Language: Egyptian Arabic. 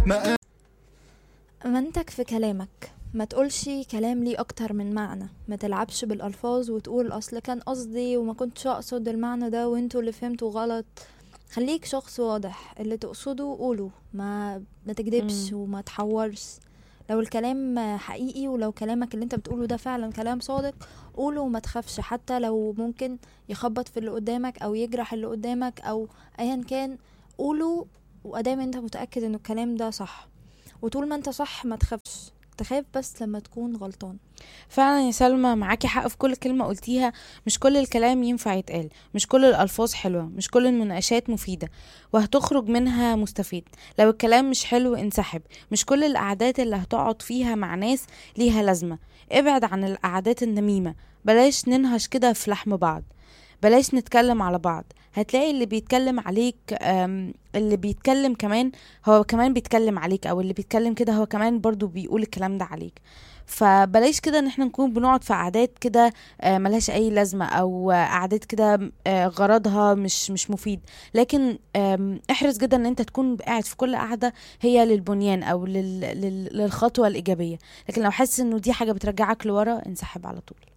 ما منتك في كلامك ما تقولش كلام ليه اكتر من معنى ما تلعبش بالالفاظ وتقول اصل كان قصدي وما كنتش اقصد المعنى ده وانتوا اللي فهمتوا غلط خليك شخص واضح اللي تقصده قوله ما ما تكدبش مم. وما تحورش لو الكلام حقيقي ولو كلامك اللي انت بتقوله ده فعلا كلام صادق قوله وما تخافش حتى لو ممكن يخبط في اللي قدامك او يجرح اللي قدامك او ايا كان قوله وادام انت متاكد ان الكلام ده صح وطول ما انت صح ما تخافش تخاف بس لما تكون غلطان فعلا يا سلمى معاكي حق في كل كلمة قلتيها مش كل الكلام ينفع يتقال مش كل الألفاظ حلوة مش كل المناقشات مفيدة وهتخرج منها مستفيد لو الكلام مش حلو انسحب مش كل القعدات اللي هتقعد فيها مع ناس ليها لازمة ابعد عن القعدات النميمة بلاش ننهش كده في لحم بعض بلاش نتكلم على بعض هتلاقي اللي بيتكلم عليك أم، اللي بيتكلم كمان هو كمان بيتكلم عليك او اللي بيتكلم كده هو كمان برضو بيقول الكلام ده عليك فبلاش كده ان احنا نكون بنقعد في قعدات كده آه، ملهاش اي لازمه او آه، قعدات كده آه، غرضها مش مش مفيد لكن آم، احرص جدا ان انت تكون قاعد في كل قعده هي للبنيان او لل- لل- للخطوه الايجابيه لكن لو حاسس انه دي حاجه بترجعك لورا انسحب على طول